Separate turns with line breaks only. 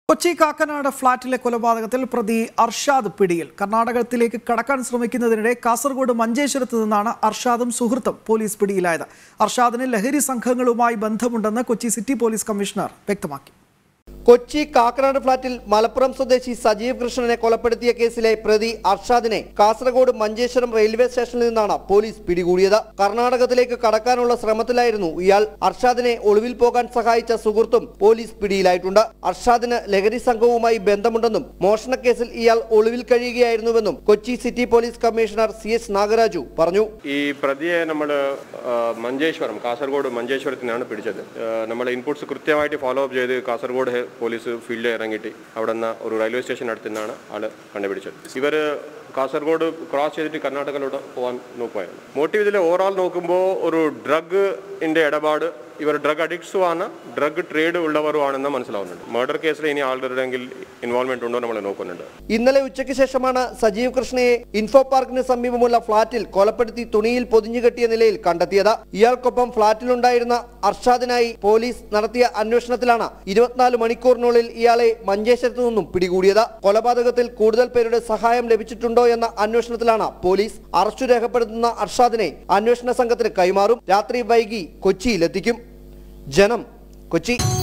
കൊച്ചി കാക്കനാട് ഫ്ളാറ്റിലെ കൊലപാതകത്തിൽ പ്രതി അർഷാദ് പിടിയിൽ കർണാടകത്തിലേക്ക് കടക്കാൻ ശ്രമിക്കുന്നതിനിടെ കാസർഗോഡ് മഞ്ചേശ്വരത്ത് നിന്നാണ് അർഷാദും സുഹൃത്തും പോലീസ് പിടിയിലായത് അർഷാദിന് ലഹരി സംഘങ്ങളുമായി ബന്ധമുണ്ടെന്ന് കൊച്ചി സിറ്റി പോലീസ് കമ്മീഷണർ വ്യക്തമാക്കി
കൊച്ചി കാക്കനാട് ഫ്ളാറ്റിൽ മലപ്പുറം സ്വദേശി സജീവ് കൃഷ്ണനെ കൊലപ്പെടുത്തിയ കേസിലെ പ്രതി അർഷാദിനെ കാസർഗോഡ് മഞ്ചേശ്വരം റെയിൽവേ സ്റ്റേഷനിൽ നിന്നാണ് പോലീസ് പിടികൂടിയത് കർണാടകത്തിലേക്ക് കടക്കാനുള്ള ശ്രമത്തിലായിരുന്നു ഇയാൾ അർഷാദിനെ ഒളിവിൽ പോകാൻ സഹായിച്ച സുഹൃത്തും പോലീസ് പിടിയിലായിട്ടുണ്ട് അർഷാദിന് ലഹരി സംഘവുമായി ബന്ധമുണ്ടെന്നും മോഷണക്കേസിൽ ഇയാൾ ഒളിവിൽ കഴിയുകയായിരുന്നുവെന്നും Kochi city police commissioner C S Nagaraju പറഞ്ഞു
ഈ പ്രതിയെ നമ്മൾ മഞ്ചേശ്വരം കാസർഗോഡ് മഞ്ചേശ്വരത്തിൽ നിന്നാണ് പിടിച്ചത് നമ്മൾ ഇൻപുട്സ് കൃത്യമായിട്ട് ഫോളോ അപ്പ് ചെയ്ത് കാസർഗോഡ് ഹെ- പോലീസ് ഫീൽഡിൽ ഇറങ്ങിയിട്ട് അവിടെ നിന്ന് ഒരു റെയിൽവേ സ്റ്റേഷൻ അടുത്ത് നിന്നാണ് ആള് കണ്ടുപിടിച്ചത് ഇവർ കാസർഗോഡ് ക്രോസ് ചെയ്തിട്ട് കർണാടകയിലൂടെ പോകാൻ നോക്കുമായിരുന്നു മോട്ടീവ് ഇതിൽ ഓവറോൾ നോക്കുമ്പോൾ ഒരു ഡ്രഗിൻ്റെ ഇടപാട് ഇവർ ഡ്രഗ് അഡിക്ട്സും ആണ് ഡ്രഗ് ട്രേഡ് ഉള്ളവരുമാണെന്ന് മനസ്സിലാവുന്നുണ്ട് മർഡർ കേസിൽ ഇനി ആളുടെയെങ്കിൽ ഇൻവോൾവ്മെന്റ് ഉണ്ടോ നമ്മൾ നോക്കുന്നുണ്ട്
ഇന്നലെ ഉച്ചയ്ക്ക് ശേഷമാണ് സജീവ് കൃഷ്ണയെ ഇൻഫോ പാർക്കിന് സമീപമുള്ള ഫ്ളാറ്റിൽ കൊലപ്പെടുത്തി തുണിയിൽ പൊതിഞ്ഞുകെട്ടിയ നിലയിൽ കണ്ടെത്തിയത് ഇയാൾക്കൊപ്പം ഫ്ളാറ്റിലുണ്ടായിരുന്ന അർഷാദിനായി പോലീസ് നടത്തിയ അന്വേഷണത്തിലാണ് ഇരുപത്തിനാല് മണിക്കൂറിനുള്ളിൽ ഇയാളെ മഞ്ചേശ്വരത്തു നിന്നും പിടികൂടിയത് കൊലപാതകത്തിൽ കൂടുതൽ പേരുടെ സഹായം ലഭിച്ചിട്ടുണ്ടോ എന്ന അന്വേഷണത്തിലാണ് പോലീസ് അറസ്റ്റ് രേഖപ്പെടുത്തുന്ന അർഷാദിനെ അന്വേഷണ സംഘത്തിന് കൈമാറും രാത്രി വൈകി കൊച്ചിയിലെത്തിക്കും ജനം കൊച്ചി